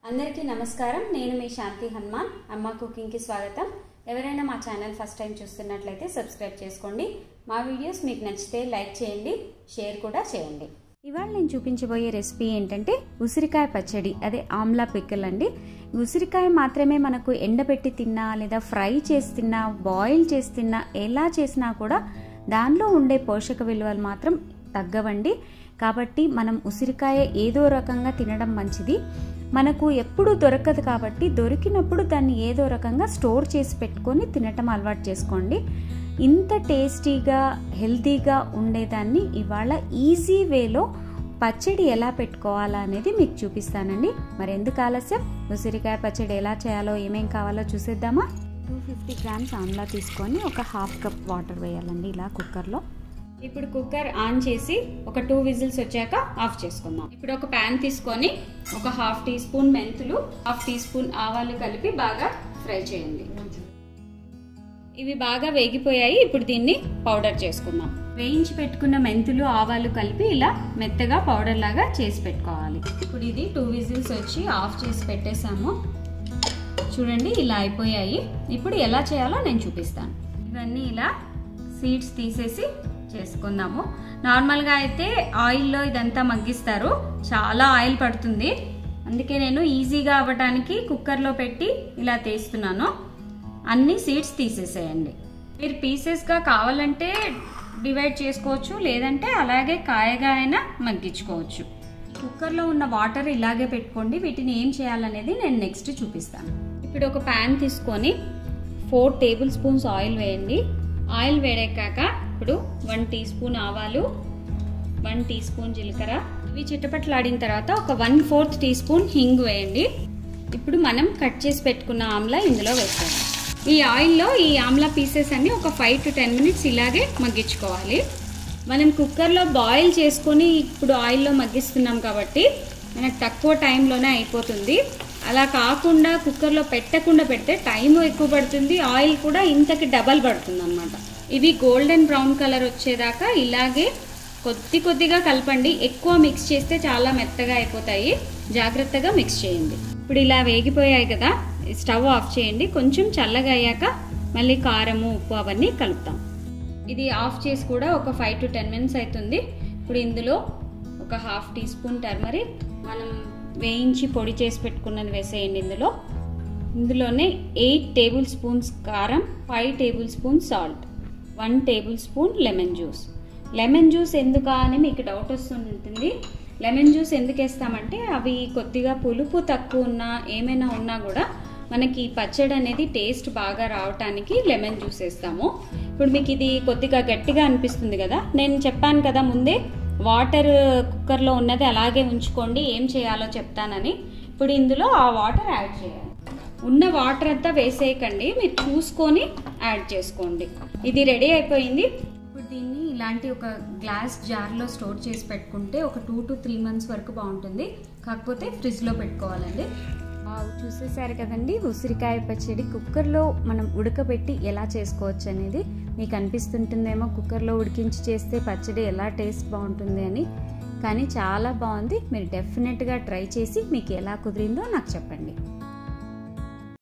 అందరికీ నమస్కారం నేను మీ శాంతి హనుమాన్ అమ్మ కుకింగ్కి స్వాగతం ఎవరైనా మా ఛానల్ ఫస్ట్ టైం చూస్తున్నట్లయితే సబ్స్క్రైబ్ చేసుకోండి మా వీడియోస్ మీకు నచ్చితే లైక్ చేయండి షేర్ కూడా చేయండి ఇవాళ నేను చూపించబోయే రెసిపీ ఏంటంటే ఉసిరికాయ పచ్చడి అదే ఆమ్లా పిక్కల్ అండి ఉసిరికాయ మాత్రమే మనకు ఎండబెట్టి తిన్నా లేదా ఫ్రై చేసి తిన్నా బాయిల్ చేసి తిన్నా ఎలా చేసినా కూడా దానిలో ఉండే పోషక విలువలు మాత్రం తగ్గవండి కాబట్టి మనం ఉసిరికాయ ఏదో రకంగా తినడం మంచిది మనకు ఎప్పుడు దొరకదు కాబట్టి దొరికినప్పుడు దాన్ని ఏదో రకంగా స్టోర్ చేసి పెట్టుకొని తినటం అలవాటు చేసుకోండి ఇంత టేస్టీగా హెల్తీగా ఉండేదాన్ని ఇవాళ ఈజీ వేలో పచ్చడి ఎలా పెట్టుకోవాలా అనేది మీకు చూపిస్తానండి మరి ఎందుకు ఆలస్యం ఉసిరికాయ పచ్చడి ఎలా చేయాలో ఏమేం కావాలో చూసేద్దామా టూ ఫిఫ్టీ గ్రామ్స్ ఆమ్లా తీసుకొని ఒక హాఫ్ కప్ వాటర్ వేయాలండి ఇలా కుక్కర్లో ఇప్పుడు కుక్కర్ ఆన్ చేసి ఒక టూ విజిల్స్ వచ్చాక ఆఫ్ చేసుకుందాం ఇప్పుడు ఒక ప్యాన్ తీసుకొని ఒక హాఫ్ టీ స్పూన్ మెంతులు హాఫ్ టీ స్పూన్ ఆవాలు కలిపి బాగా ఫ్రై చేయండి ఇవి బాగా వేగిపోయాయి ఇప్పుడు దీన్ని పౌడర్ చేసుకుందాం వేయించి పెట్టుకున్న మెంతులు ఆవాలు కలిపి ఇలా మెత్తగా పౌడర్ లాగా చేసి పెట్టుకోవాలి ఇప్పుడు ఇది టూ విజిల్స్ వచ్చి ఆఫ్ చేసి పెట్టేసాము చూడండి ఇలా అయిపోయాయి ఇప్పుడు ఎలా చేయాలో నేను చూపిస్తాను ఇవన్నీ ఇలా సీడ్స్ తీసేసి చేసుకుందాము నార్మల్గా అయితే ఆయిల్లో ఇదంతా మగ్గిస్తారు చాలా ఆయిల్ పడుతుంది అందుకే నేను ఈజీగా అవ్వడానికి కుక్కర్లో పెట్టి ఇలా తీస్తున్నాను అన్ని సీడ్స్ తీసేసేయండి మీరు పీసెస్గా కావాలంటే డివైడ్ చేసుకోవచ్చు లేదంటే అలాగే కాయగా అయినా మగ్గించుకోవచ్చు కుక్కర్లో ఉన్న వాటర్ ఇలాగే పెట్టుకోండి వీటిని ఏం చేయాలనేది నేను నెక్స్ట్ చూపిస్తాను ఇప్పుడు ఒక ప్యాన్ తీసుకొని ఫోర్ టేబుల్ స్పూన్స్ ఆయిల్ వేయండి ఆయిల్ వేడెక్కాక ఇప్పుడు వన్ టీ స్పూన్ ఆవాలు వన్ టీ స్పూన్ జీలకర్ర ఇవి చిట్టపట్లాడిన తర్వాత ఒక one fourth teaspoon hing వేయండి ఇప్పుడు మనం కట్ చేసి పెట్టుకున్న ఆమ్లా ఇందులో వేస్తాం ఈ ఆయిల్లో ఈ ఆమ్లా పీసెస్ అన్ని ఒక ఫైవ్ టు టెన్ మినిట్స్ ఇలాగే మగ్గించుకోవాలి మనం కుక్కర్లో బాయిల్ చేసుకొని ఇప్పుడు ఆయిల్లో మగ్గిస్తున్నాం కాబట్టి మనకు తక్కువ టైంలోనే అయిపోతుంది అలా కాకుండా కుక్కర్లో పెట్టకుండా పెడితే టైం ఎక్కువ పడుతుంది ఆయిల్ కూడా ఇంతకి డబల్ పడుతుంది అనమాట ఇవి గోల్డెన్ బ్రౌన్ కలర్ వచ్చేదాకా ఇలాగే కొద్ది కొద్దిగా కలపండి ఎక్కువ మిక్స్ చేస్తే చాలా మెత్తగా అయిపోతాయి జాగ్రత్తగా మిక్స్ చేయండి ఇప్పుడు ఇలా వేగిపోయాయి కదా స్టవ్ ఆఫ్ చేయండి కొంచెం చల్లగా అయ్యాక మళ్ళీ కారము ఉప్పు అవన్నీ కలుపుతాం ఇది ఆఫ్ చేసి కూడా ఒక ఫైవ్ టు టెన్ మినిట్స్ అవుతుంది ఇప్పుడు ఇందులో ఒక హాఫ్ టీ స్పూన్ టర్మరిక్ మనం వేయించి పొడి చేసి పెట్టుకున్నది వేసేయండి ఇందులో ఇందులోనే ఎయిట్ టేబుల్ స్పూన్స్ కారం five tablespoon salt one tablespoon lemon juice lemon juice ఎందుకా అని మీకు డౌట్ వస్తుంటుంది లెమన్ జ్యూస్ ఎందుకు వేస్తామంటే అవి కొద్దిగా పులుపు తక్కువ ఉన్నా ఏమైనా ఉన్నా కూడా మనకి పచ్చడి అనేది టేస్ట్ బాగా రావటానికి లెమన్ జ్యూస్ వేస్తాము ఇప్పుడు మీకు ఇది కొద్దిగా గట్టిగా అనిపిస్తుంది కదా నేను చెప్పాను కదా ముందే వాటర్ కుక్కర్లో ఉన్నది అలాగే ఉంచుకోండి ఏం చేయాలో చెప్తానని ఇప్పుడు ఇందులో ఆ వాటర్ యాడ్ చేయాలి ఉన్న వాటర్ అంతా వేసేయకండి మీరు చూసుకొని యాడ్ చేసుకోండి ఇది రెడీ అయిపోయింది ఇప్పుడు దీన్ని ఇలాంటి ఒక గ్లాస్ జార్లో స్టోర్ చేసి పెట్టుకుంటే ఒక టూ టు త్రీ మంత్స్ వరకు బాగుంటుంది కాకపోతే ఫ్రిడ్జ్లో పెట్టుకోవాలండి చూసేసారు కదండి ఉసిరికాయ పచ్చడి కుక్కర్లో మనం ఉడకబెట్టి ఎలా చేసుకోవచ్చు అనేది మీకు అనిపిస్తుంటుందేమో కుక్కర్లో ఉడికించి చేస్తే పచ్చడి ఎలా టేస్ట్ బాగుంటుంది అని కానీ చాలా బాగుంది మీరు డెఫినెట్గా ట్రై చేసి మీకు ఎలా కుదిరిందో నాకు చెప్పండి